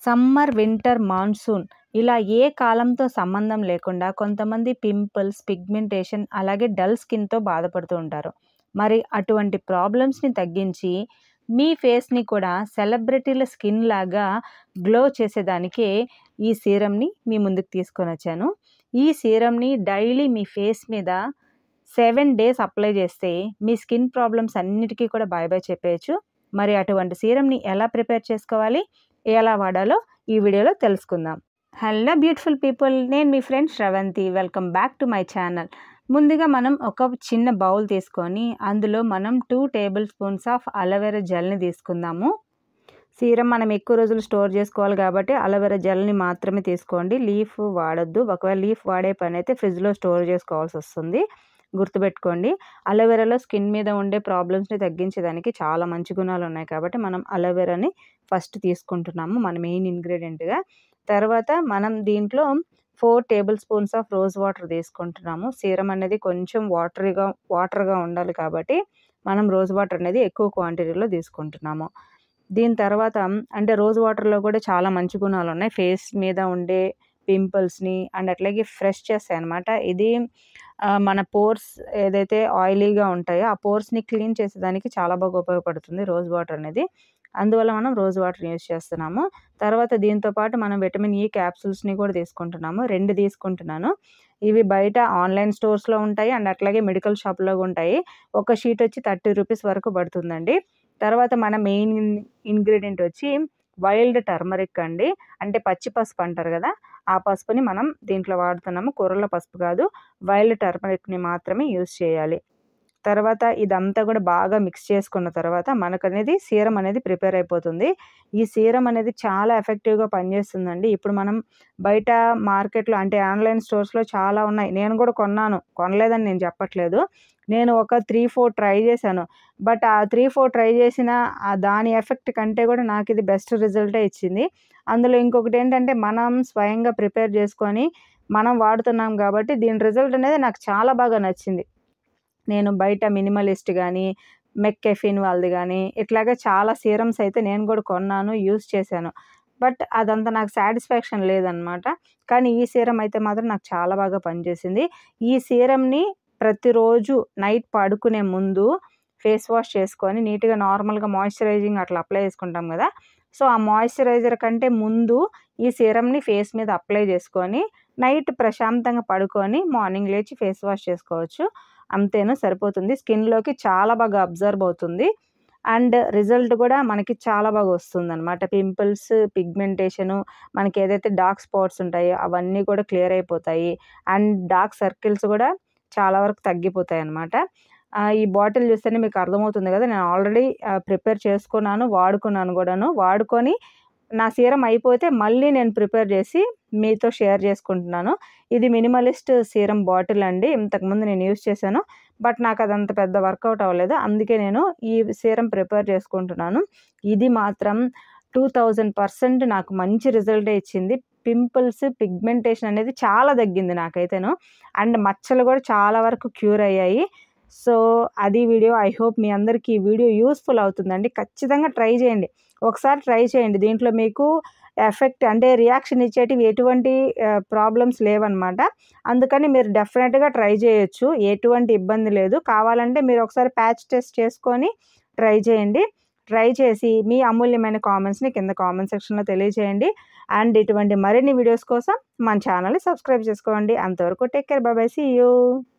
summer winter monsoon ఇలా ఏ కాలంతో సంబంధం లేకుండా కొంతమంది పింపుల్స్ పిగ్మెంటేషన్ అలాగే డల్ స్కిన్తో బాధపడుతూ ఉంటారు మరి అటువంటి ప్రాబ్లమ్స్ని తగ్గించి మీ ఫేస్ని కూడా సెలబ్రిటీల స్కిన్ లాగా గ్లో చేసేదానికే ఈ సీరమ్ని మీ ముందుకు తీసుకొని వచ్చాను ఈ సీరమ్ని డైలీ మీ ఫేస్ మీద సెవెన్ డేస్ అప్లై చేస్తే మీ స్కిన్ ప్రాబ్లమ్స్ అన్నిటికీ కూడా బాయ్ బాయ్ చెప్పేయచ్చు మరి అటువంటి సీరమ్ని ఎలా ప్రిపేర్ చేసుకోవాలి ఎలా వాడాలో ఈ వీడియోలో తెలుసుకుందాం హలో బ్యూటిఫుల్ పీపుల్ నేను మీ friend Sravanthi welcome back to my channel ముందుగా మనం ఒక చిన్న బౌల్ తీసుకొని అందులో మనం two table spoons of aloe vera జెల్ని తీసుకుందాము సీరం మనం ఎక్కువ రోజులు స్టోర్ చేసుకోవాలి కాబట్టి అలోవెరా జెల్ని మాత్రమే తీసుకోండి లీఫ్ వాడొద్దు ఒకవేళ లీఫ్ వాడే పని అయితే ఫ్రిడ్జ్లో స్టోర్ చేసుకోవాల్సి వస్తుంది గుర్తుపెట్టుకోండి అలోవెరాలో స్కిన్ మీద ఉండే ప్రాబ్లమ్స్ని తగ్గించేదానికి చాలా మంచి గుణాలు ఉన్నాయి కాబట్టి మనం అలోవెరాని ఫస్ట్ తీసుకుంటున్నాము మన మెయిన్ ఇంగ్రీడియంట్గా తర్వాత మనం దీంట్లో four table spoons of rose water తీసుకుంటున్నాము సీరం అనేది కొంచెం వాటరీగా వాటర్గా ఉండాలి కాబట్టి మనం రోజ్ వాటర్ అనేది ఎక్కువ క్వాంటిటీలో తీసుకుంటున్నాము దీని తర్వాత అంటే రోజ్ వాటర్లో కూడా చాలా మంచి గుణాలు ఉన్నాయి ఫేస్ మీద ఉండే పింపుల్స్ని అండ్ అట్లాగే ఫ్రెష్ చేస్తాయి అనమాట ఇది మన పోర్స్ ఏదైతే ఆయిలీగా ఉంటాయో ఆ పోర్స్ని క్లీన్ చేసేదానికి చాలా బాగా ఉపయోగపడుతుంది రోజ్ వాటర్ అనేది అందువల్ల మనం రోజ్ వాటర్ యూజ్ చేస్తున్నాము తర్వాత దీంతో పాటు మనం విటమిన్ ఈ క్యాప్సూల్స్ని కూడా తీసుకుంటున్నాము రెండు తీసుకుంటున్నాను ఇవి బయట ఆన్లైన్ స్టోర్స్లో ఉంటాయి అండ్ అట్లాగే మెడికల్ షాప్లో ఉంటాయి ఒక షీట్ వచ్చి థర్టీ రూపీస్ వరకు పడుతుందండి తర్వాత మన మెయిన్ ఇంగ్రీడియంట్ వచ్చి వైల్డ్ టర్మరిక్ అండి అంటే పచ్చి పసుపు అంటారు కదా ఆ పసుపుని మనం దీంట్లో వాడుతున్నాము కూరల పసుపు కాదు వైల్డ్ టర్మరిక్ని మాత్రమే యూజ్ చేయాలి తర్వాత ఇదంతా కూడా బాగా మిక్స్ చేసుకున్న తర్వాత మనకు అనేది సీరం అనేది ప్రిపేర్ అయిపోతుంది ఈ సీరం అనేది చాలా ఎఫెక్టివ్గా పనిచేస్తుందండి ఇప్పుడు మనం బయట మార్కెట్లో అంటే ఆన్లైన్ స్టోర్స్లో చాలా ఉన్నాయి నేను కూడా కొన్నాను కొనలేదని నేను చెప్పట్లేదు నేను ఒక త్రీ ఫోర్ ట్రై చేశాను బట్ ఆ త్రీ ఫోర్ ట్రై చేసిన దాని ఎఫెక్ట్ కంటే కూడా నాకు ఇది బెస్ట్ రిజల్టే ఇచ్చింది అందులో ఇంకొకటి ఏంటంటే మనం స్వయంగా ప్రిపేర్ చేసుకొని మనం వాడుతున్నాం కాబట్టి దీని రిజల్ట్ అనేది నాకు చాలా బాగా నచ్చింది నేను బయట మినిమలిస్ట్ కానీ మెక్కెఫిన్ వాళ్ళది కానీ ఇట్లాగా చాలా సీరమ్స్ అయితే నేను కూడా కొన్నాను యూస్ చేశాను బట్ అదంతా నాకు సాటిస్ఫాక్షన్ లేదనమాట కానీ ఈ సీరం అయితే మాత్రం నాకు చాలా బాగా పనిచేసింది ఈ సీరంని ప్రతిరోజు నైట్ పడుకునే ముందు ఫేస్ వాష్ చేసుకొని నీట్గా నార్మల్గా మాయిశ్చరైజింగ్ అట్లా అప్లై చేసుకుంటాం కదా సో ఆ మాయిశ్చరైజర్ కంటే ముందు ఈ సీరమ్ని ఫేస్ మీద అప్లై చేసుకొని నైట్ ప్రశాంతంగా పడుకొని మార్నింగ్ లేచి ఫేస్ వాష్ చేసుకోవచ్చు అంతేను సరిపోతుంది స్కిన్లోకి చాలా బాగా అబ్జర్వ్ అవుతుంది అండ్ రిజల్ట్ కూడా మనకి చాలా బాగా వస్తుంది అనమాట పింపుల్స్ పిగ్మెంటేషను మనకి ఏదైతే డార్క్ స్పాట్స్ ఉంటాయో అవన్నీ కూడా క్లియర్ అయిపోతాయి అండ్ డార్క్ సర్కిల్స్ కూడా చాలా వరకు తగ్గిపోతాయి అనమాట ఈ బాటిల్ చూస్తేనే మీకు అర్థమవుతుంది కదా నేను ఆల్రెడీ ప్రిపేర్ చేసుకున్నాను వాడుకున్నాను కూడాను వాడుకొని నా సీరం అయిపోతే మళ్ళీ నేను ప్రిపేర్ చేసి మీతో షేర్ చేసుకుంటున్నాను ఇది మినిమలిస్ట్ సీరం బాటిల్ అండి ఇంతకుముందు నేను యూస్ చేశాను బట్ నాకు అదంత పెద్ద వర్కౌట్ అవ్వలేదు అందుకే నేను ఈ సీరం ప్రిపేర్ చేసుకుంటున్నాను ఇది మాత్రం టూ థౌజండ్ పర్సెంట్ నాకు మంచి రిజల్టే ఇచ్చింది పింపుల్స్ పిగ్మెంటేషన్ అనేది చాలా తగ్గింది నాకైతేను అండ్ మచ్చలు కూడా చాలా వరకు క్యూర్ అయ్యాయి సో అది వీడియో ఐ హోప్ మీ అందరికీ ఈ వీడియో యూస్ఫుల్ అవుతుందండి ఖచ్చితంగా ట్రై చేయండి ఒకసారి ట్రై చేయండి దీంట్లో మీకు ఎఫెక్ట్ అంటే రియాక్షన్ ఇచ్చేటివి ఎటువంటి ప్రాబ్లమ్స్ లేవన్నమాట అందుకని మీరు డెఫినెట్గా ట్రై చేయొచ్చు ఎటువంటి ఇబ్బంది లేదు కావాలంటే మీరు ఒకసారి ప్యాచ్ టెస్ట్ చేసుకొని ట్రై చేయండి ట్రై చేసి మీ అమూల్యమైన కామెంట్స్ని కింద కామెంట్ సెక్షన్లో తెలియజేయండి అండ్ ఇటువంటి మరిన్ని వీడియోస్ కోసం మన ఛానల్ని సబ్స్క్రైబ్ చేసుకోండి అంతవరకు టేక్ కేర్ బాబాయ్ సీ యూ